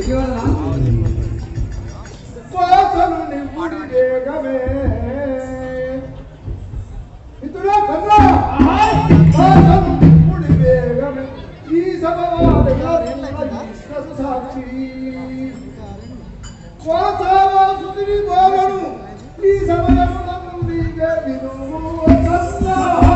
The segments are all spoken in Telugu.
కోసను నింపుడి వేగమే ఇతరుల కన్నా కోసను నింపుడి వేగమే ఈ సభ సాక్షి కోసవాసుని బోరను ఈ సమయమున నుండిగే వినుము కన్నా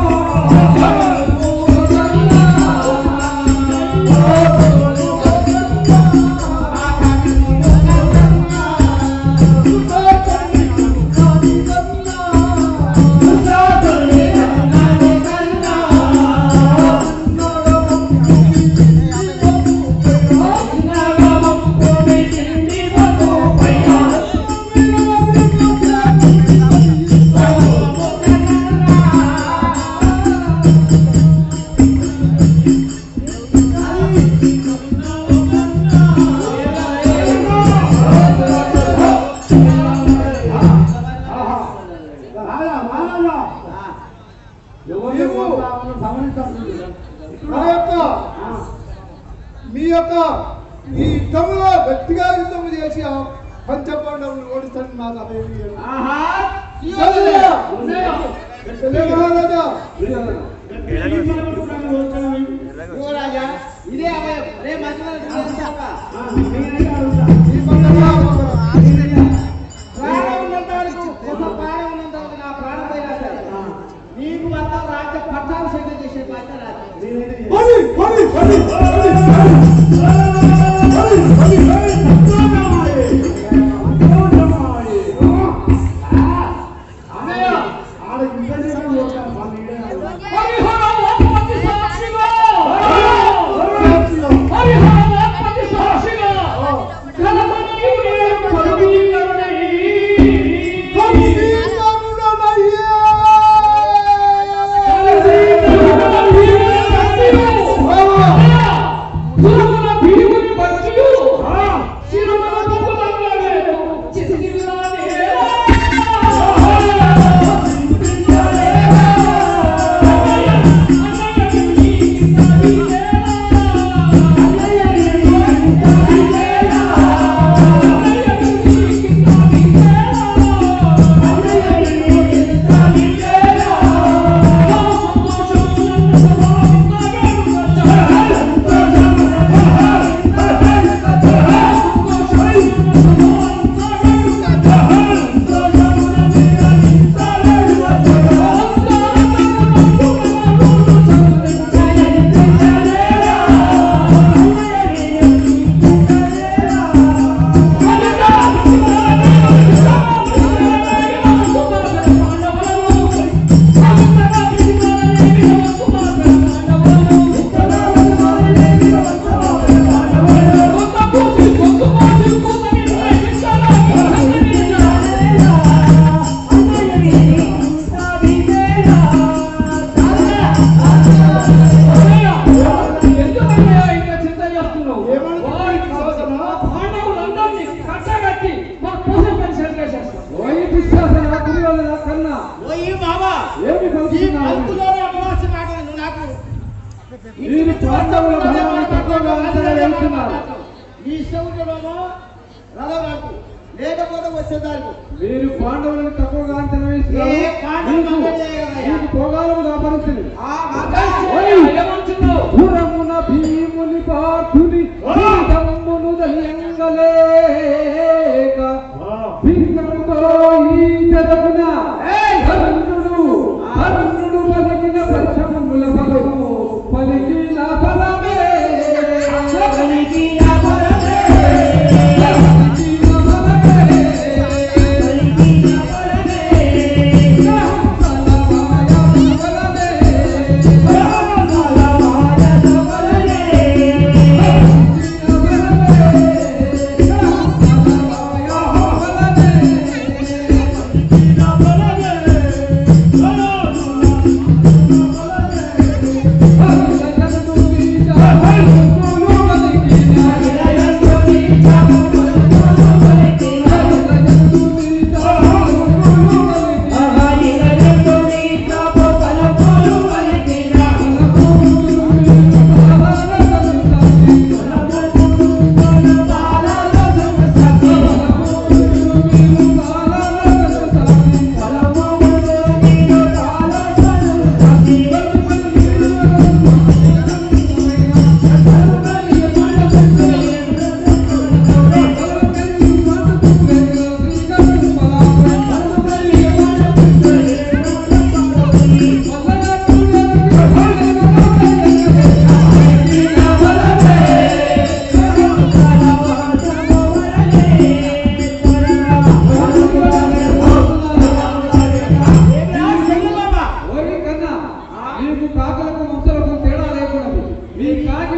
నా యొక్క మీ యొక్క ఈ యుద్ధంలో గట్టిగా యుద్ధం చేసి ఆ పంచపాండవులు ఓడిస్తాను నాకు అదేమి మహారాజా ఇదే అభయం రే మధ్యలో ఈ పంచపాండవులు ప్రాణం ఉన్నంత వరకు ఒక ప్రాణం ఉన్నంత వరకు నా ప్రాణం పోయినా సరే నీకు మొత్తం రాజ్య పట్టాభిషేకం చేసే బాధ్యత నాది. పడి పడి పడి పడి ఓయ్ బాబా ఏమి ఈ కలుగుతున్నావు పంతులోని అమావాస్య మాటలు నువ్వు నాకు మీరు పాండవుల బలాన్ని తక్కువగా అంచనా వేస్తున్నారు నీ ఇష్టముంటేనేమో రథం నాకు లేకపోతే వచ్చేదానికి మీరు పాండవులను తక్కువగా అంచనా ఏ వేస్తున్నారు పాండవులు మీకు- మంగళ చేయగలయ్యా? మీకు పోగాలము దాపరుస్తుంది ఆ మంగళ ఓయ్! పురమున భీముని పార్థుని పీఠమును దల్యంగలేక భిన్నముతో ఈ జగమున అరుణుడు అరుణుడు పలికిన పక్షముల ఫలము పలికిన ఫలమే పలికిన ఫలమే పలికిన ఫలమే పలికిన ఫలమే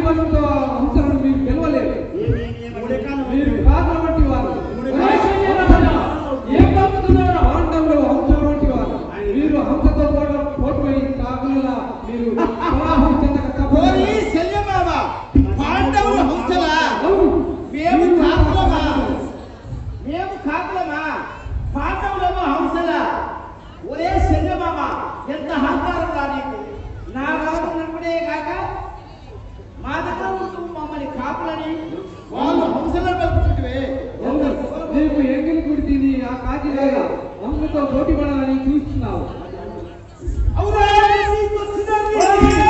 బలంతో హంసలను మీరు గెలవలేరు మీరు కాకుల వంటి వారు ఏం పంపుతున్నారు పాండవులు హంసల వంటి వారు మీరు హంసతో పోవడం పోటుపోయి కాకుల మీరు ప్రవాహం చెందక ఓరి తప్పదు. శల్యమామ పాండవులు హంసలా అవును మేము కాకులమా మేము కాకులమా పాండవులేమో హంసలా ఒరే శల్యమామ ఎంత అహంకారం రా నీకు నా రాజు నమ్ముడే కాక మా దగ్గర ఉంటూ మమ్మల్ని కాపులని వాళ్ళు హంసలను కలుపుతుంటే అవును. నీకు ఎంగిలి కుడి తిని ఆ కాకిలాగా హంసతో పోటీ పడాలని చూస్తున్నావు అవునా నీకు వచ్చినది?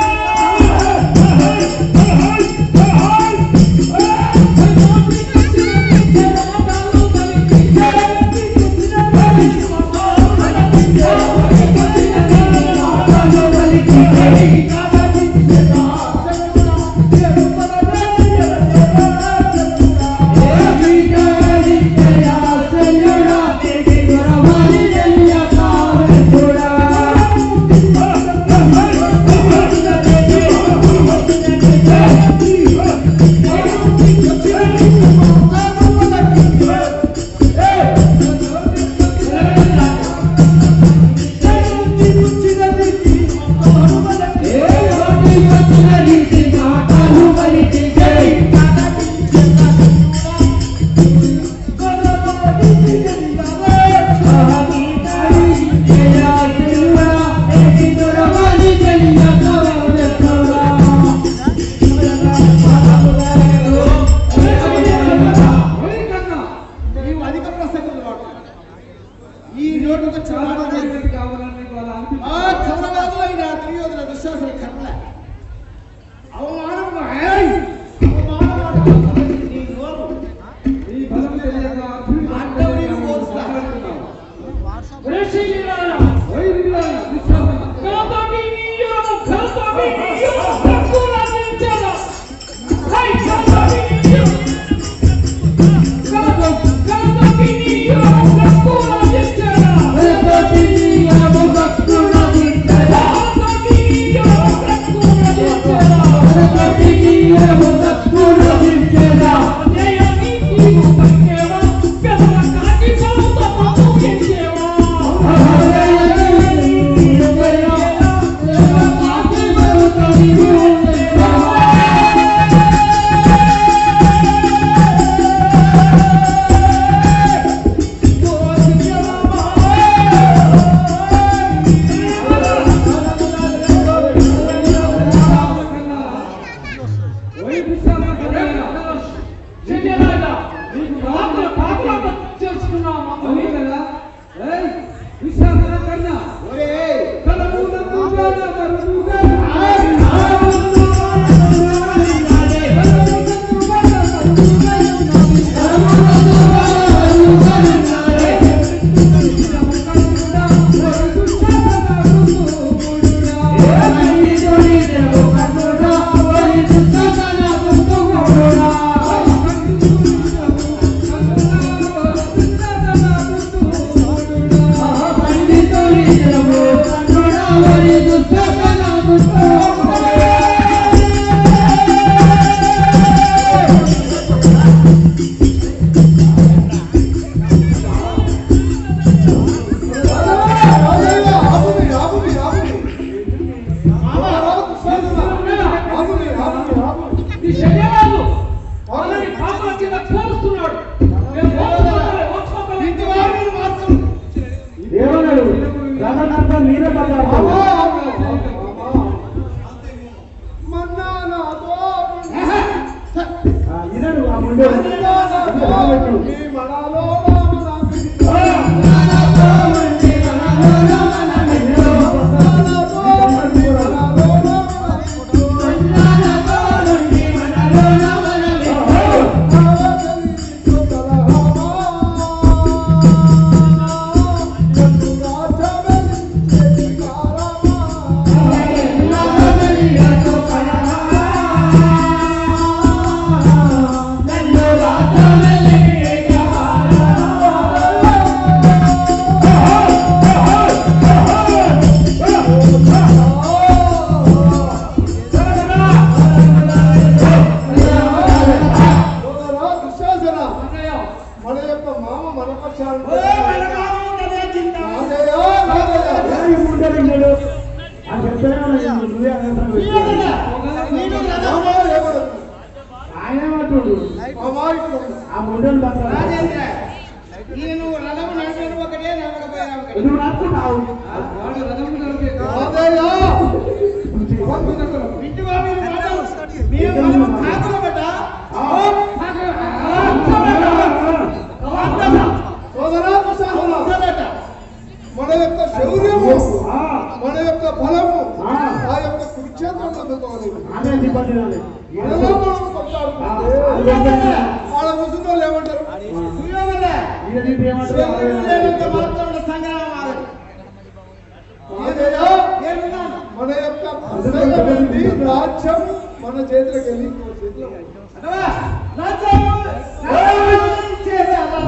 ఓయ్ కన్నా నీవు అధిక ప్రసంగులు వాడు. ఈ నోటుకు వచ్చిన చాలా మాట కాదు. మంది కావాలని నీకు అలా ఆ అనిపిస్తుంది. చంద్రబాబులైన త్రియోధుల దుశ్శాసన కర్ణ అవమానము ఏయ్! అవమానము నీ నోరు నీ బలం తెలియక అర్జునుడు అడ్డవుని పోల్స్తా. మాట్లాడుతున్నావు. ఓయ్ వీరులారా, విశ్వాసం. ఓయ్ విశ్వాసం కన్నా. అవును కదా? ఏయ్, విశ్వాసం కన్నా. ఒరేయ్! కలములకు గాన కరువుగా. రాజయ్య, ఆపుని, ఆపుని, ఆపుని. మహారాజు కృష్ణుడు. ఆపుని, ఆపుని, ఆపుని. ఈ శరీరాలు వాళ్ళని పాపల కింద పోలుస్తున్నాడు మేము పోలుతున్నాడు, వచ్చుకోవాలి. ఇంటి వారిని మాత్రం ఏమన్నాడు రథనంతా మీరే పడ్డారు మామా, మామా. మన్నానాతో ఇదను ఆ ముందే మన్నానాతో నీ మనలో రామనాథుని. ఆ మామా ఇక్కడ ఉంది. ఆ ముండలు పట్టాలి రాజేంద్ర ఈయన నువ్వు రథము నడిపేది ఒకటే నడవకపోయినా ఒకటే నువ్వు నడుపుతావు వాడు రథము నడిపే రాజయ్య ఇంటి వాళ్ళు మీరు మాటలు మీరు మనము కాకుల బిడ్డ సోదరా దుశ్శాసన బిడ్డ మన యొక్క శౌర్యము ఆ, మన యొక్క బలము ఆ. ఆ యొక్క కురుక్షేత్రం అందుకోవాలి ఆమె ఇబ్బంది రాలే. మనలో మనం ఆ, కొట్లాడుకుంటే అది ఇబ్బంది. వాళ్ళ ముసుగులో వాళ్ళు ఏమంటారు సుయోగన ఈయన నీకు ఏమంటారు? లేనంత మాత్రం సంగ్రామం ఆగదు రాజయ్య ఏమన్నాను మన యొక్క ప్రజలకి రాజ్యం మన చేతిలోకి వెళ్ళి ఇంకో చేతిలో ఉంది. అదవా రాజ్యము రాజ్యం చేసేలా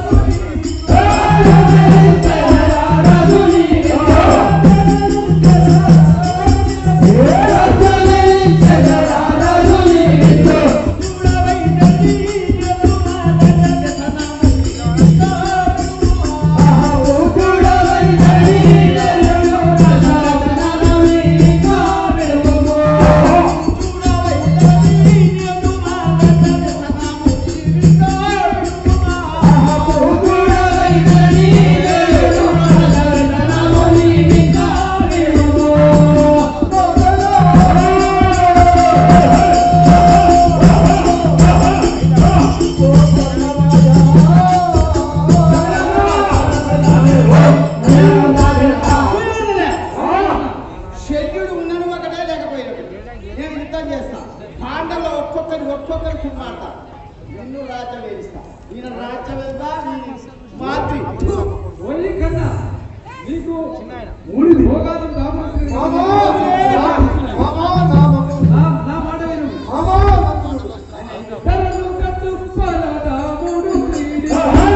శల్యుడు ఉన్నను ఒకటే లేకపోయినాడు నేను యుద్ధం చేస్తా పాండవులు ఒక్కొక్కరి ఒక్కొక్కరి కుమార్తె నిన్ను రాజ్యం వేయిస్తా ఈయన రాజ్యం వెళ్తా మాత్రి ఓన్లీ కన్నా నీకు ఊరి భోగాలు కావాల్సింది మామా మామా నా మగ- నా నా మాట విను మామా నన్ను కర్రలు కట్టు పరదాముడు వీడి.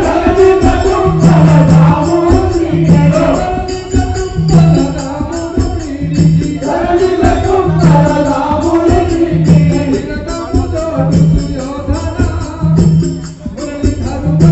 పరదాముడు వీడి. తిలకముతో దుర్యోధన. మురళీధరు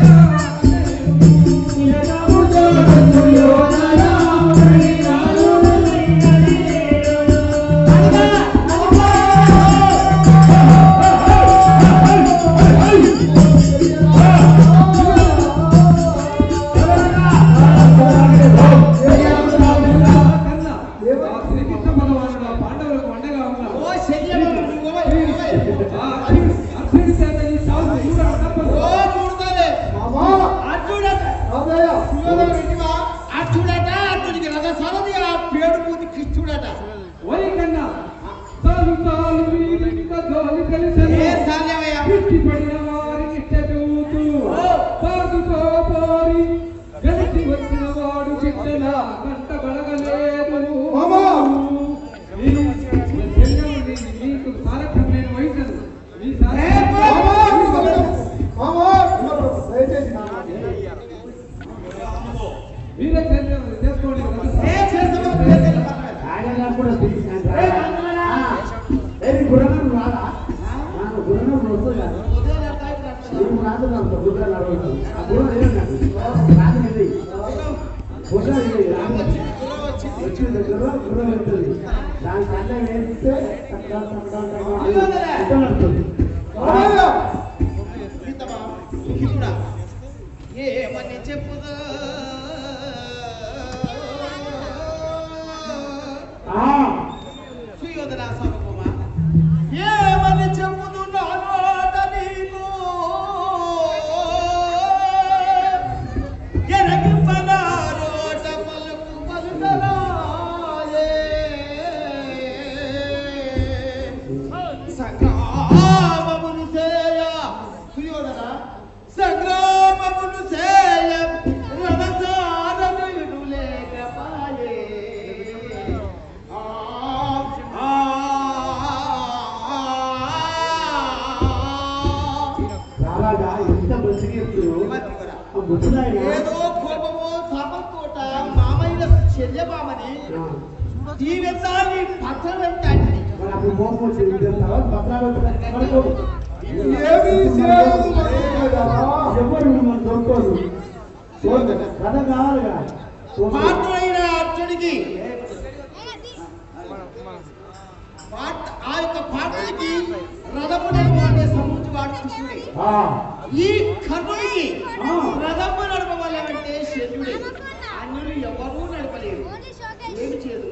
కన్నా ఆ శ్రీకృష్ణ భగవానుడు ఆ పాండవులకు అండగా ఉన్నాడు ఓ శల్యము నువ్వు నువ్వు ఆ అర్జునుడి అర్జునుడి చేత ఈ సాగు దూరం తప్పదు. ఓ మూడుతలే మామా అర్జుడట రాజయ్య సుయోధన వింటివా అర్జుడట అర్జుడికి రథ సరది ఆ పేడు పూతి కృష్ణుడట ఓయ్ కన్నా తాలు తాలు వీరింత జోలి తెలిసెను. ఏ సాధ్యమయ్యా పిచ్చి పడిన వారిని చెబుతూ సాగుతో పోరి గెలిచి వచ్చిన వాడు చిట్టన కంట బడగలేదు మామా! నేను చెల్లెముని నీకు సారథ్యం నేను వహించను నీ ఏ సారథ్యం మామా మామా దయచేసి మీరే చెల్లెం చేసుకోండి ఏ చేస్తామో ప్రయత్నం పర్లేదు. ఆయన కూడా తెలిసినాక. ఆ, ఏది గుర్రం రాదా ఆ, గుర్రం వస్తుంది కదా ఉదయం ఎంత అయితే అంత. నీకు రాదు నాకు గుర్రం రాదు ఆ గుర్రం లేదు నాకు రాదు ఇది గుర్రం ఇది రాదు వచ్చిన దగ్గర గుర్రం వెళ్తుంది దాని కళ్ళ వేస్తే టక్కా టక్కా టక్కా అని ఇట్లా నడుస్తుంది. రాజయ్య సీతమా, హితుడా, ఏమని చెప్పుదా ఆ, సుయోధన సమకుమా ఏమని చెప్పుతున్నాను అట నీకు ఎరగింపనారోట పలుకు పలుకరాయే. సంగ్రామమును చేయ సుయోధన సంగ్రామమును చేయ రథసారథుడు లేకపాయే ఆ ఆ రాలాగా ఎంత మంచిగా చెప్తున్నావు ఆ ముసలాయన ఏదో కోపమో తపతోట మామయ్య చెల్లెమామని దీవెత్తాన్ని పచ్చడంటే మరి అప్పుడు మోసం వచ్చింది తర్వాత పత్రాలు పడుకో ఏమీ చేయదు మనకి కదా. ఎవరు మన దొరకదు కథ కావాలిగా పాత్రైన అర్జుడికి పాత్ర- ఆ యొక్క పాత్రకి రథము నిర్మాణే సంబంధించి వాడు కృష్ణుడే ఆ, ఈ కర్ణుడికి ఆ. రథము నడపవాలంటే శల్యుడే అన్యులు ఎవరూ నడపలేరు ఏమి చేయదు